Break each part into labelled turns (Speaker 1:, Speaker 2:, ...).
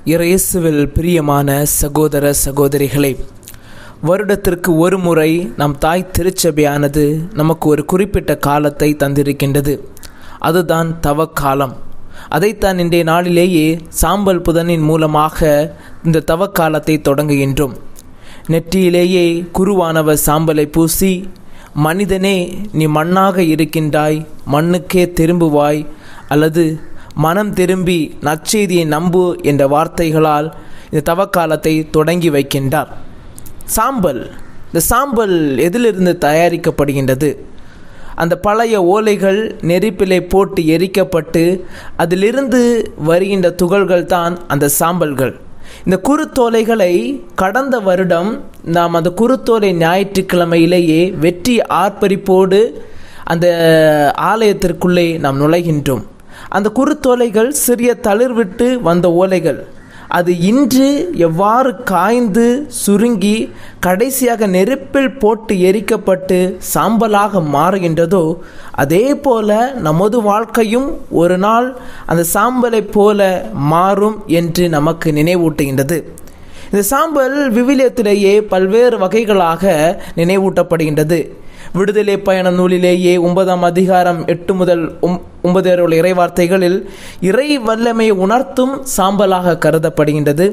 Speaker 1: இயேசுவில் பிரியமான சகோதர சகோதரிகளே வருடத்திற்கு ஒரு முறை நம் தாய் திருச்சபையானது நமக்கு ஒரு குறிப்பிட்ட காலத்தை தந்திருக்கின்றது அதுதான் தவக்காலம் அதைத்தான் இன்றைய நாளிலேயே சாம்பல் புதனின் மூலமாக இந்த தவக்காலத்தை தொடங்குகின்றோம் நெற்றியிலேயே குருவானவர் சாம்பலை பூசி மனிதனே நீ மண்ணாக இருக்கின்றாய் மண்ணுக்கே திரும்புவாய் அல்லது மனம் திரும்பி நற்செய்தியை நம்பு என்ற வார்த்தைகளால் இந்த தவக்காலத்தை தொடங்கி வைக்கின்றார் சாம்பல் இந்த சாம்பல் எதிலிருந்து தயாரிக்கப்படுகின்றது அந்த பழைய ஓலைகள் நெருப்பிலே போட்டு எரிக்கப்பட்டு அதிலிருந்து வருகின்ற துகள்கள் தான் அந்த சாம்பல்கள் இந்த குருத்தோலைகளை கடந்த வருடம் நாம் அந்த குருத்தோலை ஞாயிற்றுக்கிழமையிலேயே வெற்றி ஆர்ப்பரிப்போடு அந்த ஆலயத்திற்குள்ளே நாம் நுழைகின்றோம் அந்த குருத்தோலைகள் சிறிய தளிர்விட்டு வந்த ஓலைகள் அது இன்று எவ்வாறு காய்ந்து சுருங்கி கடைசியாக நெருப்பில் போட்டு எரிக்கப்பட்டு சாம்பலாக மாறுகின்றதோ அதே போல நமது வாழ்க்கையும் ஒரு நாள் அந்த சாம்பலைப் போல மாறும் என்று நமக்கு நினைவூட்டுகின்றது இந்த சாம்பல் விவிலியத்திலேயே பல்வேறு வகைகளாக நினைவூட்டப்படுகின்றது விடுதலை பயண நூலிலேயே ஒன்பதாம் அதிகாரம் எட்டு முதல் ஒன்பது வரை உள்ள இறைவார்த்தைகளில் இறை வல்லமையை உணர்த்தும் சாம்பலாக கருதப்படுகின்றது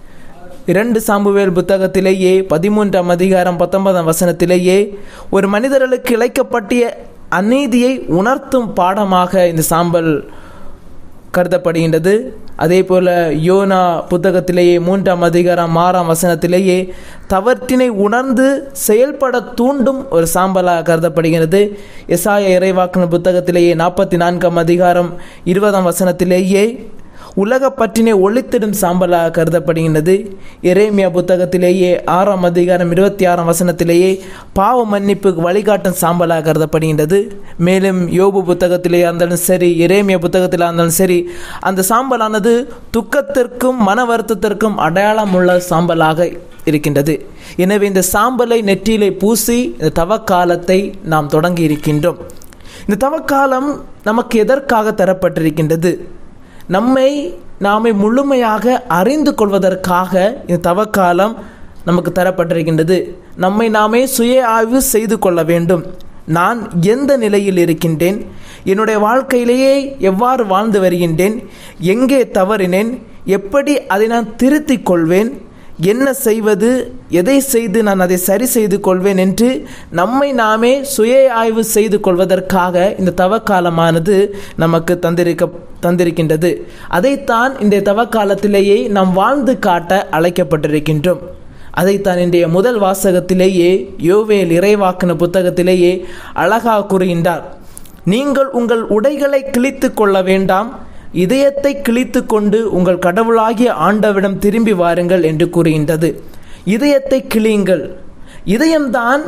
Speaker 1: இரண்டு சாம்புவேல் புத்தகத்திலேயே பதிமூன்றாம் அதிகாரம் பத்தொன்பதாம் வசனத்திலேயே ஒரு மனிதர்களுக்கு இழைக்கப்பட்டிய அநீதியை உணர்த்தும் பாடமாக இந்த சாம்பல் கருதப்படுகின்றது அதே போல யோனா புத்தகத்திலேயே மூன்றாம் அதிகாரம் ஆறாம் வசனத்திலேயே தவற்றினை உணர்ந்து செயல்பட தூண்டும் ஒரு சாம்பலாக கருதப்படுகிறது எசாய இறைவாக்கின புத்தகத்திலேயே நாற்பத்தி நான்காம் அதிகாரம் இருபதாம் வசனத்திலேயே உலக பற்றினை ஒழித்திடும் சாம்பலாக கருதப்படுகின்றது எரேமியா புத்தகத்திலேயே ஆறாம் அதிகாரம் இருபத்தி ஆறாம் வசனத்திலேயே பாவ மன்னிப்புக்கு வழிகாட்டும் சாம்பலாக கருதப்படுகின்றது மேலும் யோபு புத்தகத்திலே இருந்தாலும் சரி எரேமியா புத்தகத்தில் இருந்தாலும் சரி அந்த சாம்பலானது துக்கத்திற்கும் மன வருத்தத்திற்கும் அடையாளம் உள்ள சாம்பலாக இருக்கின்றது எனவே இந்த சாம்பலை நெற்றியிலே பூசி இந்த தவக்காலத்தை நாம் தொடங்கி இருக்கின்றோம் இந்த தவக்காலம் நமக்கு எதற்காக தரப்பட்டிருக்கின்றது நம்மை நாமே முழுமையாக அறிந்து கொள்வதற்காக இந்த தவக்காலம் நமக்கு தரப்பட்டிருக்கின்றது நம்மை நாமே சுய ஆய்வு செய்து கொள்ள வேண்டும் நான் எந்த நிலையில் இருக்கின்றேன் என்னுடைய வாழ்க்கையிலேயே எவ்வாறு வாழ்ந்து வருகின்றேன் எங்கே தவறினேன் எப்படி அதை நான் திருத்திக் கொள்வேன் என்ன செய்வது எதை செய்து நான் அதை சரி செய்து கொள்வேன் என்று நம்மை நாமே சுய ஆய்வு செய்து கொள்வதற்காக இந்த தவக்காலமானது நமக்கு தந்திருக்க தந்திருக்கின்றது அதைத்தான் இந்த தவக்காலத்திலேயே நாம் வாழ்ந்து காட்ட அழைக்கப்பட்டிருக்கின்றோம் அதைத்தான் இன்றைய முதல் வாசகத்திலேயே யோவேல் இறைவாக்கின புத்தகத்திலேயே அழகாக கூறுகின்றார் நீங்கள் உங்கள் உடைகளை கிழித்து கொள்ள வேண்டாம் இதயத்தை கிழித்து கொண்டு உங்கள் கடவுளாகிய ஆண்டவிடம் திரும்பி வாருங்கள் என்று கூறுகின்றது இதயத்தை கிளியுங்கள் இதயம்தான்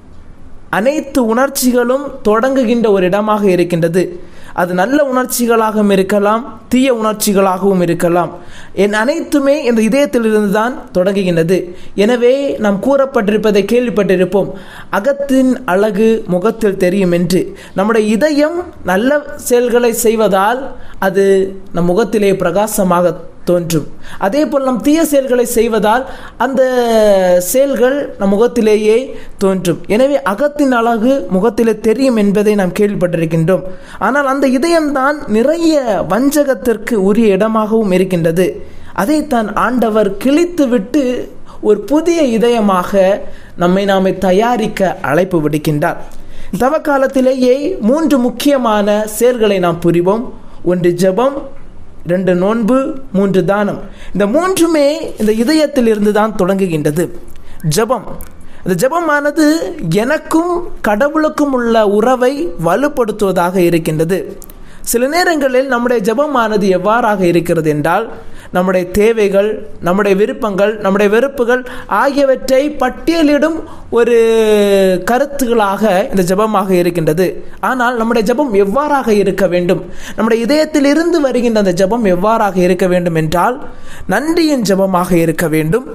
Speaker 1: அனைத்து உணர்ச்சிகளும் தொடங்குகின்ற ஒரு இடமாக இருக்கின்றது அது நல்ல உணர்ச்சிகளாகவும் இருக்கலாம் தீய உணர்ச்சிகளாகவும் இருக்கலாம் என் அனைத்துமே இந்த இதயத்திலிருந்து தான் தொடங்குகின்றது எனவே நாம் கூறப்பட்டிருப்பதை கேள்விப்பட்டிருப்போம் அகத்தின் அழகு முகத்தில் தெரியும் என்று நம்முடைய இதயம் நல்ல செயல்களை செய்வதால் அது நம் முகத்திலே பிரகாசமாக தோன்றும் அதே போல் நம் தீய செயல்களை செய்வதால் அந்த செயல்கள் நம் முகத்திலேயே தோன்றும் எனவே அகத்தின் அழகு முகத்திலே தெரியும் என்பதை நாம் கேள்விப்பட்டிருக்கின்றோம் ஆனால் அந்த இதயம்தான் நிறைய வஞ்சகத்திற்கு உரிய இடமாகவும் இருக்கின்றது அதைத்தான் ஆண்டவர் கிழித்துவிட்டு ஒரு புதிய இதயமாக நம்மை நாமே தயாரிக்க அழைப்பு விடுக்கின்றார் தவக்காலத்திலேயே மூன்று முக்கியமான செயல்களை நாம் புரிவோம் ஒன்று ஜெபம் ரெண்டு நோன்பு மூன்று தானம் இந்த மூன்றுமே இந்த இதயத்தில் இருந்து தான் தொடங்குகின்றது ஜபம் இந்த ஜபமானது எனக்கும் கடவுளுக்கும் உள்ள உறவை வலுப்படுத்துவதாக இருக்கின்றது சில நேரங்களில் நம்முடைய ஜபமானது எவ்வாறாக இருக்கிறது என்றால் நம்முடைய தேவைகள் நம்முடைய விருப்பங்கள் நம்முடைய வெறுப்புகள் ஆகியவற்றை பட்டியலிடும் ஒரு கருத்துகளாக இந்த ஜபமாக இருக்கின்றது ஆனால் நம்முடைய ஜபம் எவ்வாறாக இருக்க வேண்டும் நம்முடைய இதயத்தில் இருந்து வருகின்ற அந்த ஜபம் எவ்வாறாக இருக்க வேண்டும் என்றால் நன்றியின் ஜபமாக இருக்க வேண்டும்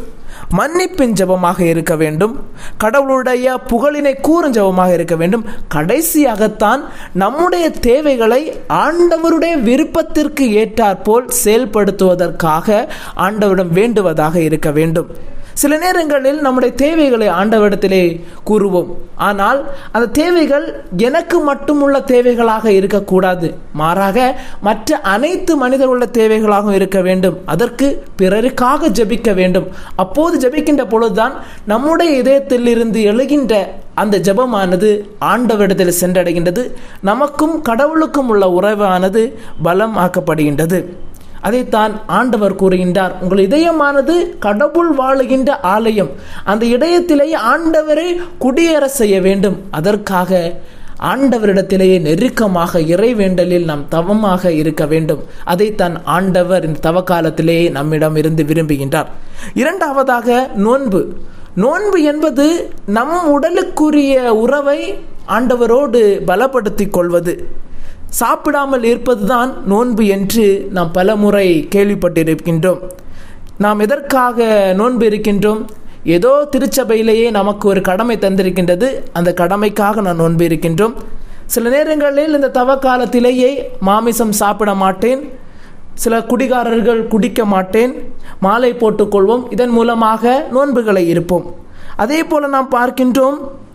Speaker 1: மன்னிப்பின் ஜெபமாக இருக்க வேண்டும் கடவுளுடைய புகழினை கூறும் ஜெபமாக இருக்க வேண்டும் கடைசியாகத்தான் நம்முடைய தேவைகளை ஆண்டவருடைய விருப்பத்திற்கு ஏற்றாற்போல் செயல்படுத்துவதற்காக ஆண்டவரிடம் வேண்டுவதாக இருக்க வேண்டும் சில நேரங்களில் நம்முடைய தேவைகளை ஆண்டவரிடத்திலே கூறுவோம் ஆனால் அந்த தேவைகள் எனக்கு மட்டுமுள்ள தேவைகளாக இருக்கக்கூடாது மாறாக மற்ற அனைத்து மனிதர்களுள்ள தேவைகளாகவும் இருக்க வேண்டும் அதற்கு பிறருக்காக ஜெபிக்க வேண்டும் அப்போது ஜெபிக்கின்ற பொழுதுதான் நம்முடைய இதயத்திலிருந்து எழுகின்ற அந்த ஜெபமானது ஆண்டவரிடத்தில் சென்றடைகின்றது நமக்கும் கடவுளுக்கும் உள்ள உறவானது பலம் ஆக்கப்படுகின்றது அதைத்தான் ஆண்டவர் கூறுகின்றார் உங்கள் இதயமானது கடவுள் வாழுகின்ற ஆலயம் அந்த இதயத்திலேயே ஆண்டவரை குடியேற செய்ய வேண்டும் அதற்காக ஆண்டவரிடத்திலேயே நெருக்கமாக இறைவேண்டலில் நாம் தவமாக இருக்க வேண்டும் அதைத்தான் ஆண்டவர் இந்த தவ காலத்திலேயே நம்மிடம் இருந்து விரும்புகின்றார் இரண்டாவதாக நோன்பு நோன்பு என்பது நம் உடலுக்குரிய உறவை ஆண்டவரோடு பலப்படுத்திக் கொள்வது சாப்பிடாமல் இருப்பதுதான் நோன்பு என்று நாம் பலமுறை கேள்விப்பட்டிருக்கின்றோம் நாம் எதற்காக நோன்பு இருக்கின்றோம் ஏதோ திருச்சபையிலேயே நமக்கு ஒரு கடமை தந்திருக்கின்றது அந்த கடமைக்காக நான் நோன்பு இருக்கின்றோம் சில நேரங்களில் இந்த தவ காலத்திலேயே மாமிசம் சாப்பிட மாட்டேன் சில குடிகாரர்கள் குடிக்க மாட்டேன் மாலை போட்டுக்கொள்வோம் இதன் மூலமாக நோன்புகளை இருப்போம் அதே போல நாம் பார்க்கின்றோம்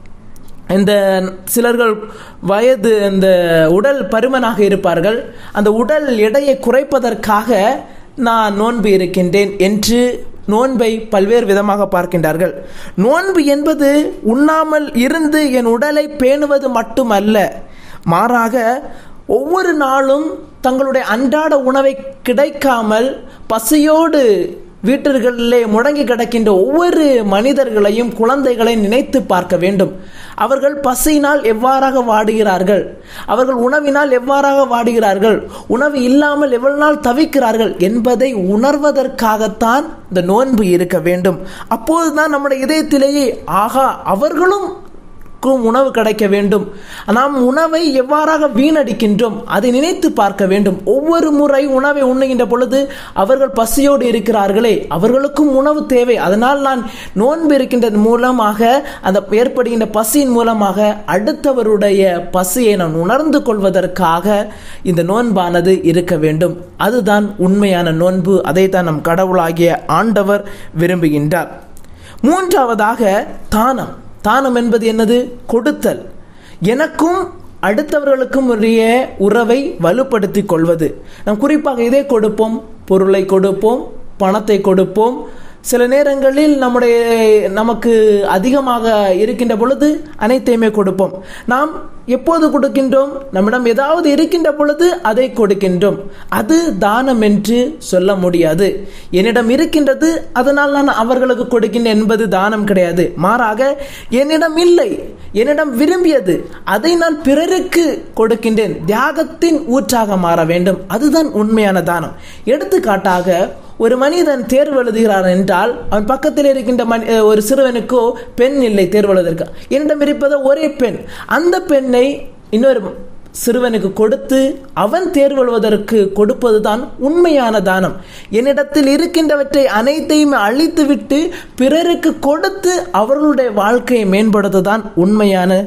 Speaker 1: இந்த சிலர்கள் வயது இந்த உடல் பருமனாக இருப்பார்கள் அந்த உடல் எடையை குறைப்பதற்காக நான் நோன்பு இருக்கின்றேன் என்று நோன்பை பல்வேறு விதமாக பார்க்கின்றார்கள் நோன்பு என்பது உண்ணாமல் இருந்து என் உடலை பேணுவது மட்டுமல்ல மாறாக ஒவ்வொரு நாளும் தங்களுடைய அன்றாட உணவை கிடைக்காமல் பசியோடு வீட்டர்களிலே முடங்கி கிடக்கின்ற ஒவ்வொரு மனிதர்களையும் குழந்தைகளையும் நினைத்து பார்க்க வேண்டும் அவர்கள் பசியினால் எவ்வாறாக வாடுகிறார்கள் அவர்கள் உணவினால் எவ்வாறாக வாடுகிறார்கள் உணவு இல்லாமல் எவ்வளவு நாள் தவிக்கிறார்கள் என்பதை உணர்வதற்காகத்தான் இந்த நோன்பு இருக்க வேண்டும் அப்போதுதான் நம்முடைய இதயத்திலேயே ஆகா அவர்களும் நமக்கும் உணவு கிடைக்க வேண்டும் நாம் உணவை எவ்வாறாக வீணடிக்கின்றோம் அதை நினைத்து பார்க்க வேண்டும் ஒவ்வொரு முறை உணவை உண்ணுகின்ற பொழுது அவர்கள் பசியோடு இருக்கிறார்களே அவர்களுக்கும் உணவு தேவை அதனால் நான் நோன்பு இருக்கின்றது மூலமாக அந்த ஏற்படுகின்ற பசியின் மூலமாக அடுத்தவருடைய பசியை நான் உணர்ந்து கொள்வதற்காக இந்த நோன்பானது இருக்க வேண்டும் அதுதான் உண்மையான நோன்பு அதைத்தான் நம் கடவுளாகிய ஆண்டவர் விரும்புகின்றார் மூன்றாவதாக தானம் தானம் என்பது என்னது கொடுத்தல் எனக்கும் அடுத்தவர்களுக்கும் உரிய உறவை வலுப்படுத்திக் கொள்வது நாம் குறிப்பாக இதை கொடுப்போம் பொருளை கொடுப்போம் பணத்தை கொடுப்போம் சில நேரங்களில் நம்முடைய நமக்கு அதிகமாக இருக்கின்ற பொழுது அனைத்தையுமே கொடுப்போம் நாம் எப்போது கொடுக்கின்றோம் நம்மிடம் ஏதாவது இருக்கின்ற பொழுது அதை கொடுக்கின்றோம் அது தானம் என்று சொல்ல முடியாது என்னிடம் இருக்கின்றது அதனால் நான் அவர்களுக்கு கொடுக்கின்றேன் என்பது தானம் கிடையாது மாறாக என்னிடம் இல்லை என்னிடம் விரும்பியது அதை நான் பிறருக்கு கொடுக்கின்றேன் தியாகத்தின் ஊற்றாக மாற வேண்டும் அதுதான் உண்மையான தானம் எடுத்துக்காட்டாக ஒரு மனிதன் தேர்வு எழுதுகிறான் என்றால் அவன் பக்கத்தில் இருக்கின்ற மனி ஒரு சிறுவனுக்கோ பெண் இல்லை தேர்வு எழுதுக என்னிடம் இருப்பதோ ஒரே பெண் அந்த பெண்ணை இன்னொரு சிறுவனுக்கு கொடுத்து அவன் தேர்வெழுவதற்கு கொடுப்பதுதான் உண்மையான தானம் என்னிடத்தில் இருக்கின்றவற்றை அனைத்தையும் அழித்துவிட்டு பிறருக்கு கொடுத்து அவர்களுடைய வாழ்க்கையை மேம்படுத்துதான் உண்மையான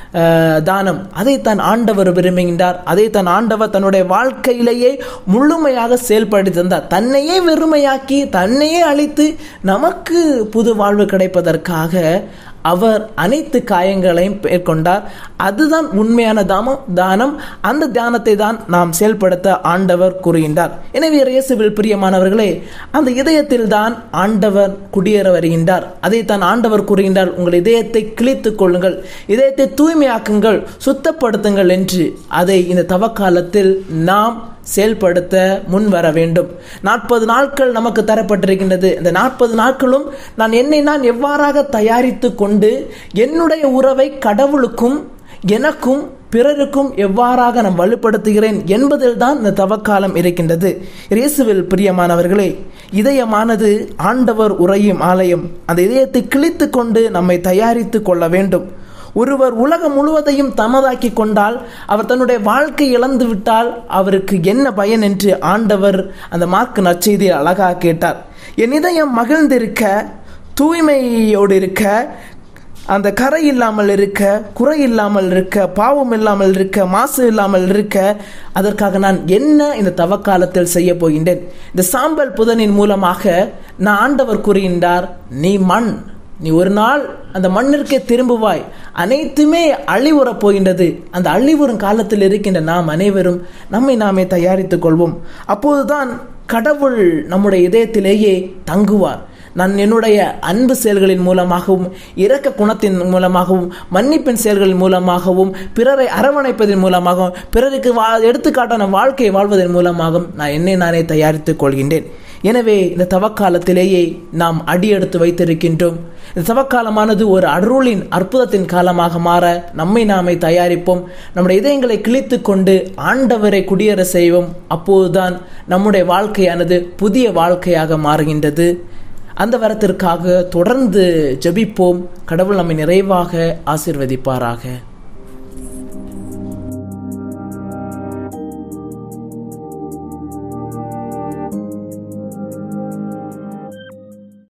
Speaker 1: தானம் அதைத்தான் ஆண்டவர் விரும்புகின்றார் அதைத்தான் ஆண்டவர் தன்னுடைய வாழ்க்கையிலேயே முழுமையாக செயல்படுத்தி தந்தார் தன்னையே வெறுமையாக்கி தன்னையே அழித்து நமக்கு புது வாழ்வு கிடைப்பதற்காக அவர் அனைத்து காயங்களையும் மேற்கொண்டார் அதுதான் உண்மையான தாமம் தானம் அந்த தியானத்தை தான் நாம் செயல்படுத்த ஆண்டவர் கூறுகின்றார் எனவே இயேசுவில் பிரியமானவர்களே அந்த இதயத்தில் தான் ஆண்டவர் குடியேற வருகின்றார் அதைத்தான் ஆண்டவர் கூறுகின்றார் உங்கள் இதயத்தை கிழித்துக் கொள்ளுங்கள் இதயத்தை தூய்மையாக்குங்கள் சுத்தப்படுத்துங்கள் என்று அதை இந்த தவக்காலத்தில் நாம் செயல்படுத்த முன் வர வேண்டும் நாற்பது நாட்கள் நமக்கு தரப்பட்டிருக்கின்றது இந்த நாற்பது நாட்களும் நான் என்னை நான் எவ்வாறாக தயாரித்து கொண்டு என்னுடைய உறவை கடவுளுக்கும் எனக்கும் பிறருக்கும் எவ்வாறாக நான் வலுப்படுத்துகிறேன் என்பதில் தான் இந்த தவக்காலம் இருக்கின்றது இயேசுவில் பிரியமானவர்களே இதயமானது ஆண்டவர் உரையும் ஆலயம் அந்த இதயத்தை கிழித்து கொண்டு நம்மை தயாரித்து கொள்ள வேண்டும் ஒருவர் உலகம் முழுவதையும் தமதாக்கி கொண்டால் அவர் தன்னுடைய வாழ்க்கை இழந்து விட்டால் அவருக்கு என்ன பயன் என்று ஆண்டவர் அந்த மார்க் நற்செய்தியில் அழகாக கேட்டார் என் இதயம் மகிழ்ந்திருக்க தூய்மையோடு இருக்க அந்த கரை இல்லாமல் இருக்க குறை இல்லாமல் இருக்க பாவம் இல்லாமல் இருக்க மாசு இல்லாமல் இருக்க அதற்காக நான் என்ன இந்த தவக்காலத்தில் செய்ய போகின்றேன் இந்த சாம்பல் புதனின் மூலமாக நான் ஆண்டவர் கூறுகின்றார் நீ மண் நீ ஒரு நாள் அந்த மண்ணிற்கே திரும்புவாய் அனைத்துமே அழிவுறப் போகின்றது அந்த அழிவுறும் காலத்தில் இருக்கின்ற நாம் அனைவரும் நம்மை நாமே தயாரித்துக் கொள்வோம் அப்போதுதான் கடவுள் நம்முடைய இதயத்திலேயே தங்குவார் நான் என்னுடைய அன்பு செயல்களின் மூலமாகவும் இரக்க குணத்தின் மூலமாகவும் மன்னிப்பின் செயல்களின் மூலமாகவும் பிறரை அரவணைப்பதன் மூலமாகவும் பிறருக்கு வா எடுத்துக்காட்டான வாழ்க்கையை வாழ்வதன் மூலமாகவும் நான் என்னை நானே தயாரித்துக் கொள்கின்றேன் எனவே இந்த தவக்காலத்திலேயே நாம் அடியெடுத்து வைத்திருக்கின்றோம் இந்த தவக்காலமானது ஒரு அருளின் அற்புதத்தின் காலமாக மாற நம்மை நாமே தயாரிப்போம் நம்முடைய இதயங்களை கிழித்து கொண்டு ஆண்டவரை குடியேற செய்வோம் அப்போதுதான் நம்முடைய வாழ்க்கையானது புதிய வாழ்க்கையாக மாறுகின்றது அந்த வரத்திற்காக தொடர்ந்து ஜெபிப்போம் கடவுள் நம்மை நிறைவாக ஆசிர்வதிப்பாராக